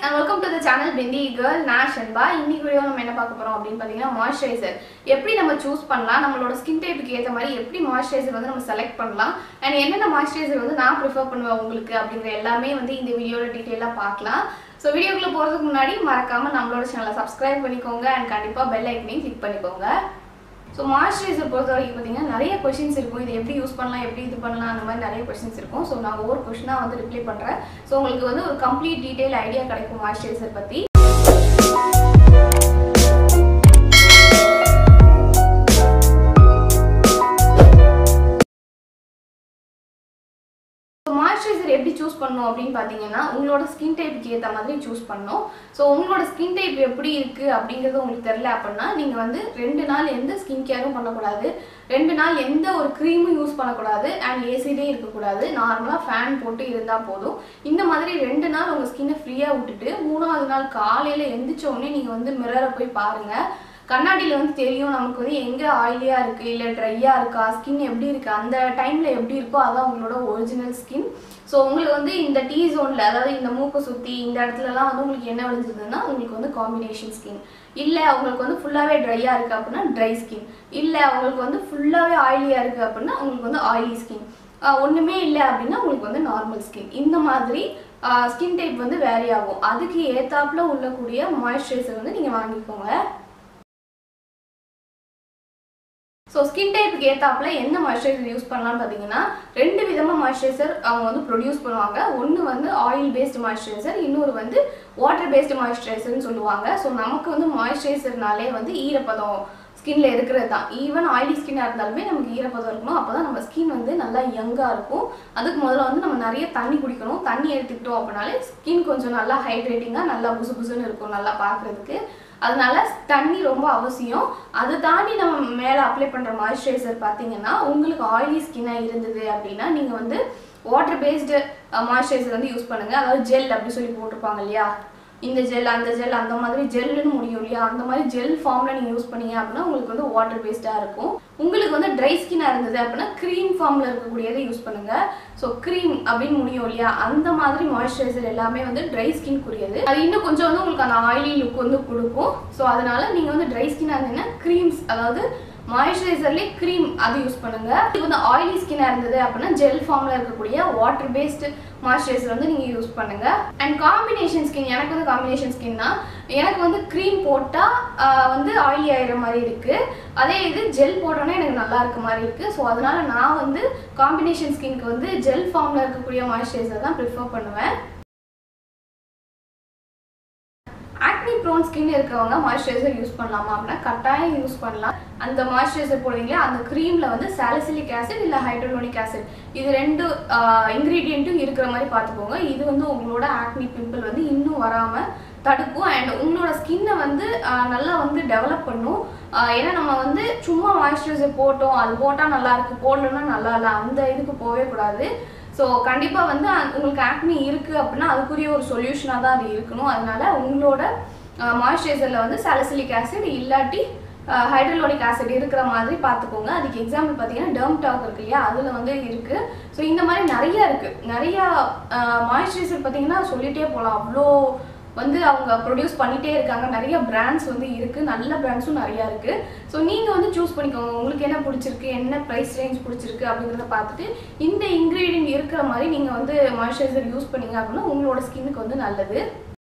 and welcome to the channel Bindi girl நான் ஷென்பா இன்னைக்கு video நம்ம என்ன பார்க்க போறோம் அப்படின்னு பார்த்தீங்கன்னா மாய்ஸ்சரைசர் எப்படி நம்ம சூஸ் பண்ணலாம் நம்மளோட ஸ்கின் டைப்புக்கு ஏற்ற மாதிரி எப்படி மாய்ஸ்சரைசர் வந்து நம்ம செலக்ட் பண்ணலாம் அண்ட் என்னென்ன மாய்ஸ்சரைசர் வந்து நான் ப்ரிஃபர் பண்ணுவேன் உங்களுக்கு அப்படிங்கிற எல்லாமே வந்து இந்த வீடியோவில் டீட்டெயிலாக பார்க்கலாம் ஸோ வீடியோக்குள்ள போகிறதுக்கு முன்னாடி மறக்காம நம்மளோட சேனலை சப்ஸ்கிரைப் பண்ணிக்கோங்க அண்ட் கண்டிப்பாக பெல் ஐக்கனையும் கிளிக் பண்ணிக்கோங்க ஸோ மாய்ஸ்சரைசர் பொறுத்த வரைக்கும் பார்த்தீங்கன்னா நிறைய கொஷின்ஸ் இருக்கும் இது எப்படி யூஸ் பண்ணலாம் எப்படி இது பண்ணலாம் அந்த மாதிரி நிறைய கொஷின்ஸ் இருக்கும் ஸோ நான் ஒவ்வொரு கொஷினாக வந்து ரிப்ளை பண்ணுறேன் ஸோ உங்களுக்கு வந்து ஒரு கம்ப்ளீட் டீட்டெயில் ஐடியா கிடைக்கும் மாய்ஸ்சரைசர் பற்றி மாய்ஸ்சரைசர் எப்படி சூஸ் பண்ணணும் அப்படின்னு பார்த்தீங்கன்னா உங்களோட ஸ்கின் டைப்புக்கு ஏற்ற மாதிரி சூஸ் பண்ணணும் ஸோ உங்களோட ஸ்கின் டைப் எப்படி இருக்குது அப்படிங்கிறது உங்களுக்கு தெரில அப்படின்னா நீங்கள் வந்து ரெண்டு நாள் எந்த ஸ்கின் கேரும் பண்ணக்கூடாது ரெண்டு நாள் எந்த ஒரு க்ரீமும் யூஸ் பண்ணக்கூடாது அண்ட் ஏசிலே இருக்கக்கூடாது நார்மலாக ஃபேன் போட்டு இருந்தால் போதும் இந்த மாதிரி ரெண்டு நாள் உங்கள் ஸ்கின்னை ஃப்ரீயாக விட்டுட்டு மூணாவது நாள் காலையில் எந்திரிச்ச உடனே நீங்கள் வந்து மிரரை போய் பாருங்கள் கண்ணாடியில் வந்து தெரியும் நமக்கு வந்து எங்கே ஆயிலியாக இருக்குது இல்லை ட்ரையாக இருக்கா ஸ்கின் எப்படி இருக்குது அந்த டைமில் எப்படி இருக்கோ அதான் உங்களோட ஒரிஜினல் ஸ்கின் ஸோ உங்களுக்கு வந்து இந்த டீ ஜோனில் அதாவது இந்த மூக்கை சுற்றி இந்த இடத்துலலாம் வந்து உங்களுக்கு என்ன விளைஞ்சதுன்னா உங்களுக்கு வந்து காம்பினேஷன் ஸ்கின் இல்லை உங்களுக்கு வந்து ஃபுல்லாகவே ட்ரையாக இருக்குது அப்படின்னா ட்ரை ஸ்கின் இல்லை உங்களுக்கு வந்து ஃபுல்லாகவே ஆயிலியாக இருக்குது அப்படின்னா உங்களுக்கு வந்து ஆயிலி ஸ்கின் ஒன்றுமே இல்லை அப்படின்னா உங்களுக்கு வந்து நார்மல் ஸ்கின் இந்த மாதிரி ஸ்கின் டைப் வந்து வேரி ஆகும் அதுக்கு ஏத்தாப்புல உள்ளக்கூடிய மாய்ஸ்சரைசர் வந்து நீங்கள் வாங்கிக்கோங்க ஸோ ஸ்கின் டைப்புக்கு ஏற்றாப்புல என்ன மாய்ஸ்சரைசர் யூஸ் பண்ணலாம்னு பார்த்தீங்கன்னா ரெண்டு விதமாக மாய்ஸ்சரைசர் அவங்க வந்து ப்ரொடியூஸ் பண்ணுவாங்க ஒன்று வந்து ஆயில் பேஸ்டு மாய்ஸ்சரைசர் இன்னொரு வந்து வாட்டர் பேஸ்டு மாய்ஸ்சரைசர்னு சொல்லுவாங்க ஸோ நமக்கு வந்து மாய்ஸ்சரைசர்னாலே வந்து ஈரப்பதம் ஸ்கின்ல இருக்கிறது தான் ஈவன் ஆயிலி ஸ்கின்னாக இருந்தாலுமே நமக்கு ஈரப்பதம் இருக்கணும் அப்போ தான் நம்ம ஸ்கின் வந்து நல்லா யங்காக இருக்கும் அதுக்கு முதல்ல வந்து நம்ம நிறைய தண்ணி குடிக்கணும் தண்ணி எடுத்துக்கிட்டோம் அப்படின்னாலே ஸ்கின் கொஞ்சம் நல்லா ஹைட்ரேட்டிங்காக நல்லா புசு புசுன்னு இருக்கும் நல்லா பார்க்குறதுக்கு அதனால தண்ணி ரொம்ப அவசியம் அதை தாண்டி நம்ம மேலே அப்ளை பண்ணுற மாய்ஸ்சரைசர் பார்த்தீங்கன்னா உங்களுக்கு ஆயிலி ஸ்கின்னாக இருந்தது அப்படின்னா நீங்கள் வந்து வாட்டர் பேஸ்டு மாய்ஸ்சரைசர் வந்து யூஸ் பண்ணுங்கள் அதாவது ஜெல் அப்படி சொல்லி போட்டிருப்பாங்க இல்லையா இந்த ஜெல் அந்த ஜெல் அந்த மாதிரி ஜெல்லுன்னு முடியும் இல்லையா அந்த மாதிரி ஜெல் ஃபார்மில் நீங்கள் யூஸ் பண்ணீங்க அப்படின்னா உங்களுக்கு வந்து வாட்டர் பேஸ்டாக இருக்கும் உங்களுக்கு வந்து ட்ரை ஸ்கின்னாக இருந்தது அப்படின்னா க்ரீம் ஃபார்மில் இருக்கக்கூடியதை யூஸ் பண்ணுங்கள் ஸோ க்ரீம் அப்படின்னு முடியும் இல்லையா அந்த மாதிரி மாய்ஸ்சரைசர் எல்லாமே வந்து ட்ரை ஸ்கின்க்குரியது அது இன்னும் கொஞ்சம் வந்து உங்களுக்கு அந்த ஆயிலி லுக் வந்து கொடுக்கும் ஸோ அதனால நீங்கள் வந்து ட்ரை ஸ்கின்னாக இருந்தீங்கன்னா க்ரீம்ஸ் அதாவது மாய்ஸ்சரைசர்லேயே க்ரீம் அது யூஸ் பண்ணுங்க இது வந்து ஆயிலி ஸ்கின்னாக இருந்தது அப்படின்னா ஜெல் ஃபார்மில் இருக்கக்கூடிய வாட்டர் பேஸ்டு மாய்ஸ்சரைசர் வந்து நீங்கள் யூஸ் பண்ணுங்க அண்ட் காம்பினேஷன் ஸ்கின் எனக்கு வந்து காம்பினேஷன் ஸ்கின்னா எனக்கு வந்து க்ரீம் போட்டால் வந்து ஆயிலி ஆகிற மாதிரி இருக்குது அதே இது ஜெல் போட்டோன்னா எனக்கு நல்லா இருக்க மாதிரி இருக்குது ஸோ அதனால நான் வந்து காம்பினேஷன் ஸ்கின்க்கு வந்து ஜெல் ஃபார்மில் இருக்கக்கூடிய மாய்ஸ்சரைசர் தான் ப்ரிஃபர் பண்ணுவேன் ஆக்னி ப்ரோன் ஸ்கின் இருக்கவங்க மாய்ஸ்சரைசர் யூஸ் பண்ணலாமா அப்படின்னா கட்டாயம் யூஸ் பண்ணலாம் அந்த மாய்ஸ்சரைசர் போடுவீங்களா அந்த க்ரீமில் வந்து சாலிசிலிக் ஆசிட் இல்லை ஹைட்ரோலோனிக் ஆசிட் இது ரெண்டு இன்க்ரீடியண்ட்டும் இருக்கிற மாதிரி பார்த்துக்கோங்க இது வந்து உங்களோட ஆக்னி பிம்பிள் வந்து இன்னும் வராமல் தடுக்கும் அண்ட் உங்களோட ஸ்கின்னை வந்து நல்லா வந்து டெவலப் பண்ணும் ஏன்னா நம்ம வந்து சும்மா மாய்ஸ்சரைசர் போட்டோம் அது போட்டால் நல்லா இருக்கு போடலன்னா நல்லா இல்லை அந்த இதுக்கு போகவே கூடாது ஸோ கண்டிப்பாக வந்து உங்களுக்கு ஆக்னி இருக்குது அப்படின்னா அதுக்குரிய ஒரு சொல்யூஷனாக தான் அது இருக்கணும் அதனால உங்களோட மாய்ஸ்சரைசரில் வந்து சாலிசிலிக் ஆசிட் இல்லாட்டி ஹைட்ரலோனிக் ஆசிட் இருக்கிற மாதிரி பார்த்துக்கோங்க அதுக்கு எக்ஸாம்பிள் பார்த்தீங்கன்னா டெர்ம் டாக் இருக்கு இல்லையா அதில் வந்து இருக்குது ஸோ இந்த மாதிரி நிறைய இருக்குது நிறையா மாய்ஸ்சரைசர் பார்த்தீங்கன்னா சொல்லிகிட்டே போகலாம் அவ்வளோ வந்து அவங்க ப்ரொடியூஸ் பண்ணிகிட்டே இருக்காங்க நிறைய பிராண்ட்ஸ் வந்து இருக்குது நல்ல பிராண்ட்ஸும் நிறையா இருக்குது ஸோ நீங்கள் வந்து சூஸ் பண்ணிக்கோங்க உங்களுக்கு என்ன பிடிச்சிருக்கு என்ன ப்ரைஸ் ரேஞ்ச் பிடிச்சிருக்கு அப்படிங்கிறத பார்த்துட்டு இந்த இன்க்ரீடியன்ட் இருக்கிற மாதிரி நீங்கள் வந்து மாய்ஸ்சரைசர் யூஸ் பண்ணீங்க அப்படின்னா உங்களோட ஸ்கின்னுக்கு வந்து நல்லது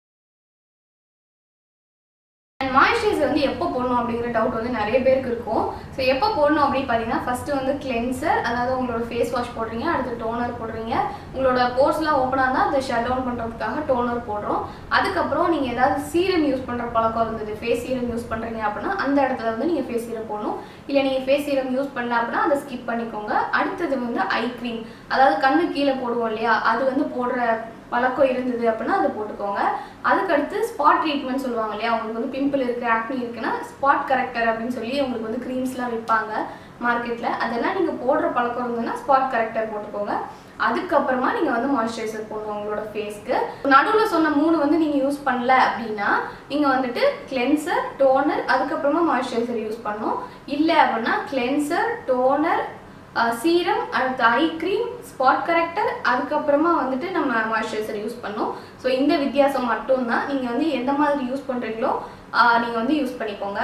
மாய்ஸ்சரைசர் வந்து எப்போ போடணும் அப்படிங்கிற டவுட் வந்து நிறைய பேருக்கு இருக்கும் ஸோ எப்போ போடணும் அப்படின்னு பார்த்தீங்கன்னா ஃபஸ்ட்டு வந்து கிளென்சர் அதாவது உங்களோட ஃபேஸ் வாஷ் போடுறீங்க அடுத்து டோனர் போடுறீங்க உங்களோட போர்ஸ்லாம் ஓப்பனாக இருந்தால் அதை ஷட் டவுன் பண்ணுறதுக்காக டோனர் போடுறோம் அதுக்கப்புறம் நீங்கள் ஏதாவது சீரம் யூஸ் பண்ணுற பழக்கம் இருந்தது ஃபேஸ் சீரம் யூஸ் பண்ணுறீங்க அப்படின்னா அந்த இடத்துல வந்து நீங்கள் ஃபேஸ் சீரம் போடணும் இல்லை நீங்கள் ஃபேஸ் சீரம் யூஸ் பண்ணல அப்படின்னா அதை ஸ்கிப் பண்ணிக்கோங்க அடுத்தது வந்து ஐ க்ரீம் அதாவது கண்ணு கீழே போடுவோம் இல்லையா அது வந்து போடுற பழக்கம் இருந்தது அப்படின்னா அதை போட்டுக்கோங்க அதுக்கடுத்து ஸ்பாட் ட்ரீட்மெண்ட் சொல்லுவாங்க இல்லையா உங்களுக்கு வந்து பிம்பிள் இருக்குது ஆக்னி இருக்குன்னா ஸ்பாட் கரெக்டர் அப்படின்னு சொல்லி உங்களுக்கு வந்து க்ரீம்ஸ்லாம் விற்பாங்க மார்க்கெட்டில் அதெல்லாம் நீங்கள் போடுற பழக்கம் இருந்ததுன்னா ஸ்பாட் கரெக்டர் போட்டுக்கோங்க அதுக்கப்புறமா நீங்கள் வந்து மாய்ஸ்சரைசர் போடணும் உங்களோட ஃபேஸ்க்கு நடுவில் சொன்ன மூணு வந்து நீங்கள் யூஸ் பண்ணல அப்படின்னா நீங்கள் வந்துட்டு கிளென்சர் டோனர் அதுக்கப்புறமா மாய்ஸ்சரைசர் யூஸ் பண்ணணும் இல்லை அப்படின்னா கிளென்சர் டோனர் சீரம் அடுத்து ஐ க்ரீம் ஸ்பாட் கரெக்டர் அதுக்கப்புறமா வந்துட்டு நம்ம மாய்ஸ்சரைசர் யூஸ் பண்ணோம் ஸோ இந்த வித்தியாசம் மட்டும்தான் நீங்கள் வந்து எந்த மாதிரி யூஸ் பண்ணுறீங்களோ நீங்கள் வந்து யூஸ் பண்ணிக்கோங்க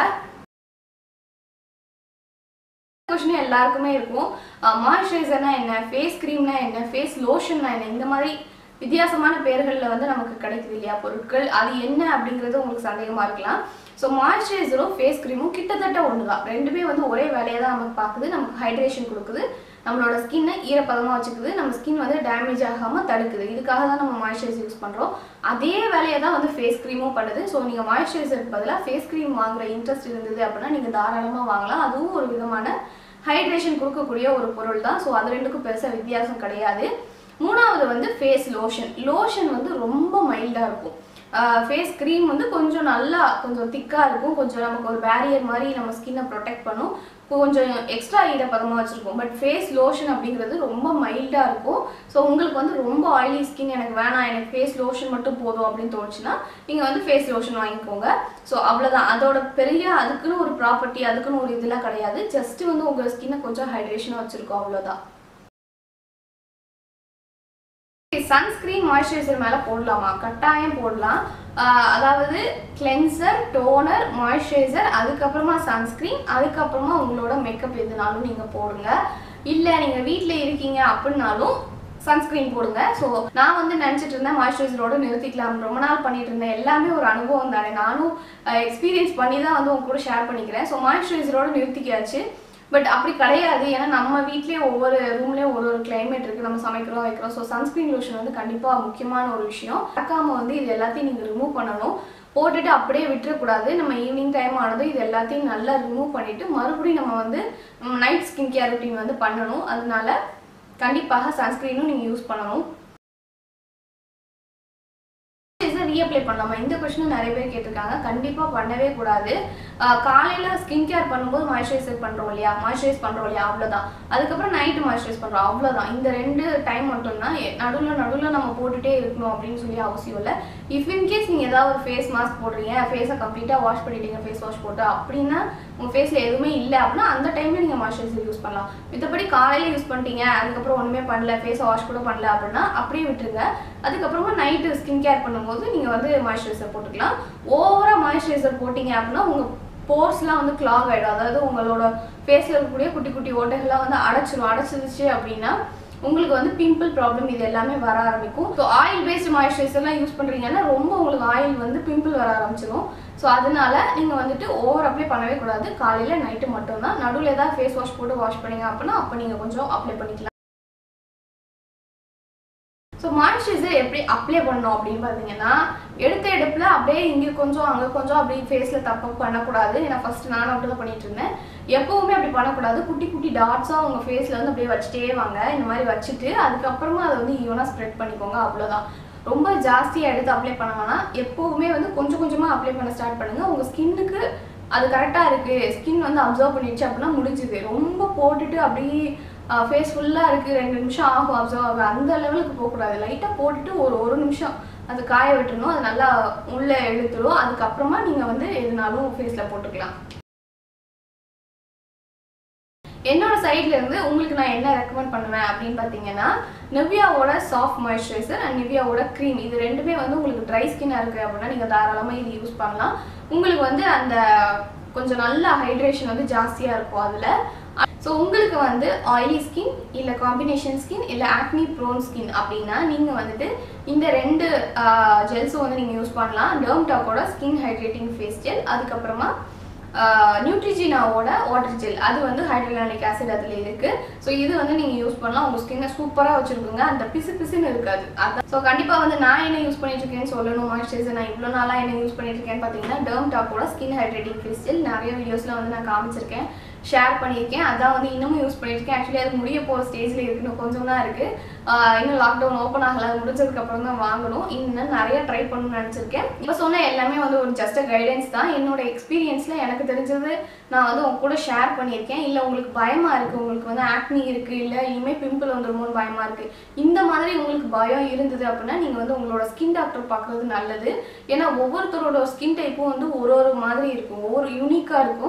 கொஷின் எல்லாருக்குமே இருக்கும் மாய்ஸ்சரைசர்னா என்ன ஃபேஸ் க்ரீம்னா என்ன ஃபேஸ் லோஷன்னா என்ன இந்த மாதிரி வித்தியாசமான பேர்களில் வந்து நமக்கு கிடைக்குது இல்லையா பொருட்கள் அது என்ன அப்படிங்கிறது உங்களுக்கு சந்தேகமாக இருக்கலாம் ஸோ மாய்ஸ்சரைசரும் ஃபேஸ் க்ரீமும் கிட்டத்தட்ட ஒன்று தான் ரெண்டுமே வந்து ஒரே வேலையை தான் நமக்கு பார்க்குது நமக்கு ஹைட்ரேஷன் கொடுக்குது நம்மளோட ஸ்கின்னை ஈரப்பதமாக வச்சுக்குது நம்ம ஸ்கின் வந்து டேமேஜ் ஆகாமல் தடுக்குது இதுக்காக தான் நம்ம மாய்ஸ்சரைசர் யூஸ் பண்ணுறோம் அதே வேலையை தான் வந்து ஃபேஸ் க்ரீமும் பண்ணுது ஸோ நீங்கள் மாய்ஸ்சரைசருக்கு பதிலாக ஃபேஸ் க்ரீம் வாங்குற இன்ட்ரெஸ்ட் இருந்தது அப்படின்னா நீங்கள் தாராளமாக வாங்கலாம் அதுவும் ஒரு விதமான ஹைட்ரேஷன் கொடுக்கக்கூடிய ஒரு பொருள் தான் ஸோ அது ரெண்டுக்கும் பெருசாக வித்தியாசம் கிடையாது மூணாவது வந்து ஃபேஸ் லோஷன் லோஷன் வந்து ரொம்ப மைல்டாக இருக்கும் ஃபேஸ் க்ரீம் வந்து கொஞ்சம் நல்லா கொஞ்சம் திக்காக இருக்கும் கொஞ்சம் நமக்கு ஒரு பேரியர் மாதிரி நம்ம ஸ்கின்னை ப்ரொடெக்ட் பண்ணும் கொஞ்சம் எக்ஸ்ட்ரா ஈரப்பதமாக வச்சுருக்கோம் பட் ஃபேஸ் லோஷன் அப்படிங்கிறது ரொம்ப மைல்டாக இருக்கும் ஸோ உங்களுக்கு வந்து ரொம்ப ஆயிலி ஸ்கின் எனக்கு வேணாம் எனக்கு ஃபேஸ் லோஷன் மட்டும் போதும் அப்படின்னு தோணுச்சுன்னா நீங்கள் வந்து ஃபேஸ் லோஷன் வாங்கிக்கோங்க ஸோ அவ்வளோதான் அதோட பெரிய அதுக்குன்னு ஒரு ப்ராப்பர்ட்டி அதுக்குன்னு ஒரு இதெல்லாம் கிடையாது ஜஸ்ட் வந்து உங்கள் ஸ்கின்னை கொஞ்சம் ஹைட்ரேஷனாக வச்சுருக்கோம் அவ்வளோதான் சன்ஸ்கிரீன் மாய்ஸ்சரைசர் மேலே போடலாமா கட்டாயம் போடலாம் அதாவது கிளென்சர் டோனர் மாய்ஸ்சரைசர் அதுக்கப்புறமா சன்ஸ்கிரீன் அதுக்கப்புறமா உங்களோட மேக்கப் எதுனாலும் நீங்கள் போடுங்க இல்லை நீங்கள் வீட்டில் இருக்கீங்க அப்படின்னாலும் சன்ஸ்கிரீன் போடுங்க ஸோ நான் வந்து நினச்சிட்டு இருந்தேன் மாய்ஸ்சரைசரோட நிறுத்திக்கலாம் ரொம்ப நாள் பண்ணிட்டு இருந்தேன் எல்லாமே ஒரு அனுபவம் தானே நானும் எக்ஸ்பீரியன்ஸ் பண்ணி தான் வந்து உங்க கூட ஷேர் பண்ணிக்கிறேன் ஸோ மாய்ஸ்சரைசரோட நிறுத்திக்காச்சு பட் அப்படி கிடையாது ஏன்னா நம்ம வீட்லேயே ஒவ்வொரு ரூம்லேயும் ஒரு ஒரு கிளைமேட் இருக்குது நம்ம சமைக்கிறோம் வைக்கிறோம் ஸோ சன்ஸ்கிரீன் லோஷன் வந்து கண்டிப்பாக முக்கியமான ஒரு விஷயம் மறக்காம வந்து இது எல்லாத்தையும் நீங்கள் ரிமூவ் பண்ணணும் போட்டுட்டு அப்படியே விட்டுறக்கூடாது நம்ம ஈவினிங் டைம் ஆனதும் இது எல்லாத்தையும் நல்லா ரிமூவ் பண்ணிவிட்டு மறுபடியும் நம்ம வந்து நைட் ஸ்கின் கேர் ரொட்டீன் வந்து பண்ணணும் அதனால கண்டிப்பாக சன்ஸ்கிரீனும் நீங்கள் யூஸ் பண்ணணும் ரீஅப்ளை பண்ணலாமா இந்த கொஸ்டினும் நிறைய பேர் கேட்டிருக்காங்க கண்டிப்பாக பண்ணவே கூடாது காலையில் ஸ்கின் கேர் பண்ணும்போது மாய்ஸ்சரைசர் பண்ணுறோம் இல்லையா மாய்ஸ்சரைஸ் பண்ணுறோம் இல்லையா அவ்வளோதான் அதுக்கப்புறம் நைட்டு மாய்ஸ்சரைஸ் பண்ணுறோம் அவ்வளோதான் இந்த ரெண்டு டைம் மட்டும்தான் நடுவில் நடுவில் நம்ம போட்டுகிட்டே இருக்கணும் அப்படின்னு சொல்லி அவசியம் இல்லை இஃப் இன்கேஸ் நீங்கள் ஏதாவது ஒரு ஃபேஸ் மாஸ்க் போடுறீங்க ஃபேஸை கம்ப்ளீட்டாக வாஷ் பண்ணிட்டீங்க ஃபேஸ் வாஷ் போட்டு அப்படின்னா உங்கள் ஃபேஸில் எதுவுமே இல்லை அப்படின்னா அந்த டைமில் நீங்கள் மாய்ஸ்சரைசர் யூஸ் பண்ணலாம் மித்தபடி காலையில் யூஸ் பண்ணிட்டீங்க அதுக்கப்புறம் ஒன்றுமே பண்ணல ஃபேஸை வாஷ் கூட பண்ணல அப்படின்னா அப்படியே விட்டுருங்க அதுக்கப்புறமா நைட்டு ஸ்கின் கேர் பண்ணும்போது நீங்கள் வந்து மாய்ஸ்சரைசர் போட்டுக்கலாம் ஓவராக மாய்ஸ்சரைசர் போட்டிங்க அப்படின்னா உங்கள் போர்ஸ்லாம் வந்து கிளாக் ஆகிடும் அதாவது உங்களோட ஃபேஸில் இருக்கக்கூடிய குட்டி குட்டி ஓட்டைகள்லாம் வந்து அடைச்சிடும் அடைச்சிருச்சு அப்படின்னா உங்களுக்கு வந்து பிம்பிள் ப்ராப்ளம் இது எல்லாமே வர ஆரம்பிக்கும் ஸோ ஆயில் பேஸ்ட் மாய்ஸ்சரைசர்லாம் யூஸ் பண்ணுறீங்கன்னா ரொம்ப உங்களுக்கு ஆயில் வந்து பிம்பிள் வர ஆரம்பிச்சிடும் ஸோ அதனால நீங்கள் வந்துட்டு ஓவர் அப்ளை பண்ணவே கூடாது காலையில் நைட்டு மட்டும்தான் நடுவில் ஏதாவது ஃபேஸ் வாஷ் போட்டு வாஷ் பண்ணீங்க அப்படின்னா அப்போ நீங்கள் கொஞ்சம் அப்ளை பண்ணிக்கலாம் ஸோ மாய்ஸ்சரைசர் எப்படி அப்ளை பண்ணணும் அப்படின்னு பார்த்தீங்கன்னா எடுத்த எடுப்பில் அப்படியே இங்கே கொஞ்சம் அங்கே கொஞ்சம் அப்படி ஃபேஸில் தப்பு பண்ணக்கூடாது ஏன்னா ஃபர்ஸ்ட் நானும் அப்படி தான் பண்ணிட்டு இருந்தேன் எப்பவுமே அப்படி பண்ணக்கூடாது குட்டி குட்டி டாட்ஸாக உங்கள் ஃபேஸில் வந்து அப்படியே வச்சுட்டே வாங்க இந்த மாதிரி வச்சுட்டு அதுக்கப்புறமா அதை வந்து ஈவனாக ஸ்ப்ரெட் பண்ணிக்கோங்க அவ்வளோதான் ரொம்ப ஜாஸ்தியாக எடுத்து அப்ளை பண்ண வேணாம் எப்போவுமே வந்து கொஞ்சம் கொஞ்சமாக அப்ளை பண்ண ஸ்டார்ட் பண்ணுங்கள் உங்கள் ஸ்கின்னுக்கு அது கரெக்டாக இருக்குது ஸ்கின் வந்து அப்சர்வ் பண்ணிடுச்சு அப்படின்னா முடிஞ்சுது ரொம்ப போட்டுட்டு அப்படியே ஃபேஸ் ஃபுல்லாக இருக்குது ரெண்டு நிமிஷம் ஆகும் அப்சர்வ் ஆகும் அந்த லெவலுக்கு போகக்கூடாது லைட்டாக போட்டுட்டு ஒரு ஒரு நிமிஷம் அது காய விட்டுறணும் அது நல்லா உள்ளே இழுத்துடும் அதுக்கப்புறமா நீங்கள் வந்து எதுனாலும் ஃபேஸில் போட்டுக்கலாம் என்னோட சைட்ல இருந்து உங்களுக்கு நான் என்ன ரெக்கமெண்ட் பண்ணுவேன் அப்படின்னு பார்த்தீங்கன்னா நிவ்யாவோட சாஃப்ட் மாய்ஸ்சரைசர் அண்ட் நிவ்யாவோட க்ரீம் இது ரெண்டுமே வந்து உங்களுக்கு ட்ரை ஸ்கின்னாக இருக்குது அப்படின்னா நீங்கள் தாராளமாக இது யூஸ் பண்ணலாம் உங்களுக்கு வந்து அந்த கொஞ்சம் நல்ல ஹைட்ரேஷன் வந்து ஜாஸ்தியாக இருக்கும் அதில் ஸோ உங்களுக்கு வந்து ஆயிலி ஸ்கின் இல்லை காம்பினேஷன் ஸ்கின் இல்லை ஆக்னி ப்ரோன் ஸ்கின் அப்படின்னா நீங்கள் வந்துட்டு இந்த ரெண்டு ஜெல்ஸும் வந்து நீங்கள் யூஸ் பண்ணலாம் டேர்ம் டாக்கோட ஸ்கின் ஹைட்ரேட்டிங் ஃபேஸ் ஜெல் அதுக்கப்புறமா நியூட்ரிஜினாவோட வாட்டர் ஜெல் அது வந்து ஹைட்ரலானிக் ஆசிட் அதில் இருக்குது ஸோ இது வந்து நீங்கள் யூஸ் பண்ணலாம் உங்கள் ஸ்கின்னை சூப்பராக வச்சுருக்குங்க அந்த பிசு பிசுன்னு இருக்காது அதான் ஸோ கண்டிப்பாக வந்து நான் என்ன யூஸ் பண்ணிட்டு இருக்கேன்னு சொல்லணும் மாய்ஸ்சரைசர் நான் இவ்வளோ நாளாக என்ன யூஸ் பண்ணிட்டு இருக்கேன்னு பார்த்தீங்கன்னா டேர்ம் டாக்கோட ஸ்கின் ஹைட்ரேட்டிங் ஃபேஸ் ஜெல் நிறைய வீடியோஸில் வந்து நான் காமிச்சிருக்கேன் ஷேர் பண்ணியிருக்கேன் அதான் வந்து இன்னமும் யூஸ் பண்ணியிருக்கேன் ஆக்சுவலி அது முடிய போகிற ஸ்டேஜில் இருக்குன்னு கொஞ்சம் தான் இருக்குது இன்னும் லாக்டவுன் ஓப்பன் ஆகல அது முடிஞ்சதுக்கப்புறம் தான் வாங்கணும் இன்னும் நிறைய ட்ரை பண்ணணும்னு நினச்சிருக்கேன் இப்போ சொன்ன எல்லாமே வந்து ஒரு ஜஸ்ட் கைடன்ஸ் தான் என்னோட எக்ஸ்பீரியன்ஸில் எனக்கு தெரிஞ்சது நான் வந்து உங்க கூட ஷேர் பண்ணியிருக்கேன் இல்லை உங்களுக்கு பயமாக இருக்குது உங்களுக்கு வந்து ஆக்னி இருக்குது இல்லை இனிமேல் பிம்பிள் வந்துருமோன்னு பயமாக இருக்குது இந்த மாதிரி உங்களுக்கு பயம் இருந்தது அப்படின்னா நீங்கள் வந்து உங்களோட ஸ்கின் டாக்டர் பார்க்குறது நல்லது ஏன்னா ஒவ்வொருத்தரோட ஸ்கின் டைப்பும் வந்து ஒரு ஒரு மாதிரி இருக்கும் ஒவ்வொரு யூனிக்காக இருக்கும்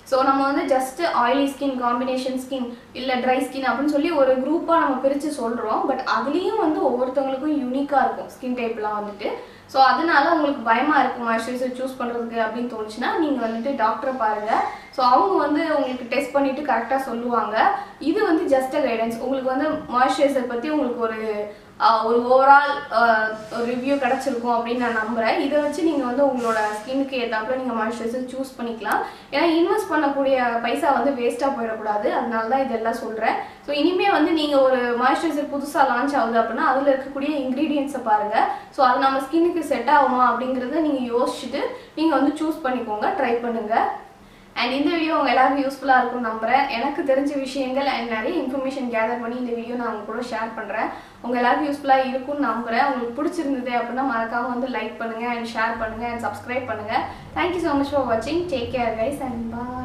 ஸோ நம்ம வந்து just oily skin combination skin இல்லை ட்ரை ஸ்கின் அப்படின்னு சொல்லி ஒரு குரூப்பாக நம்ம பிரித்து சொல்கிறோம் பட் அதுலேயும் வந்து ஒவ்வொருத்தவங்களுக்கும் யூனிக்காக இருக்கும் ஸ்கின் டைப்லாம் வந்துட்டு ஸோ அதனால உங்களுக்கு பயமாக இருக்குது மாய்ஸ்சரைசர் சூஸ் பண்ணுறதுக்கு அப்படின்னு தோணுச்சுன்னா நீங்கள் வந்துட்டு டாக்டரை பாருங்கள் ஸோ அவங்க வந்து உங்களுக்கு டெஸ்ட் பண்ணிவிட்டு கரெக்டாக சொல்லுவாங்க இது வந்து ஜஸ்ட் கைடன்ஸ் உங்களுக்கு வந்து மாய்ஸ்சரைசர் பற்றி உங்களுக்கு ஒரு ஆஹ், ஒரு ஓவரால் ஒரு ரிவ்யூ கிடச்சிருக்கும் அப்படின்னு நான் நம்புகிறேன் இதை வச்சு நீங்கள் வந்து உங்களோட ஸ்கின்னுக்கு ஏற்றாப்புல நீங்கள் மாய்ஸ்சரைசர் சூஸ் பண்ணிக்கலாம் ஏன்னா இன்வெஸ்ட் பண்ணக்கூடிய பைசா வந்து வேஸ்ட்டாக போயிடக்கூடாது அதனால தான் இதெல்லாம் சொல்கிறேன் ஸோ இனிமேல் வந்து நீங்கள் ஒரு மாய்ஸ்சரைசர் புதுசாக லான்ச் ஆகுது அப்படின்னா அதில் இருக்கக்கூடிய இன்க்ரீடியன்ஸை பாருங்கள் ஸோ அது நம்ம ஸ்கின்னுக்கு செட் ஆகுமா அப்படிங்கிறத நீங்கள் யோசிச்சுட்டு நீங்கள் வந்து சூஸ் பண்ணிக்கோங்க ட்ரை பண்ணுங்கள் அண்ட் இந்த வீடியோ உங்க எல்லாருக்கும் யூஸ்ஃபுல்லாக இருக்கும்னு நம்புறேன் எனக்கு தெரிஞ்ச விஷயங்கள் அண்ட் நிறைய இன்ஃபர்மேஷன் கேதர் பண்ணி இந்த வீடியோ நான் உங்க கூட ஷேர் பண்ணுறேன் உங்க எல்லாருக்கும் யூஸ்ஃபுல்லாக இருக்கும்னு நம்புறேன் உங்களுக்கு பிடிச்சிருந்தது அப்படின்னா மறக்காம வந்து லைக் பண்ணுங்க அண்ட் ஷேர் பண்ணுங்க அண்ட் சப்ஸ்கிரைப் பண்ணுங்க தேங்க்யூ ஸோ மச் ஃபார் வாட்சிங் take care guys and bye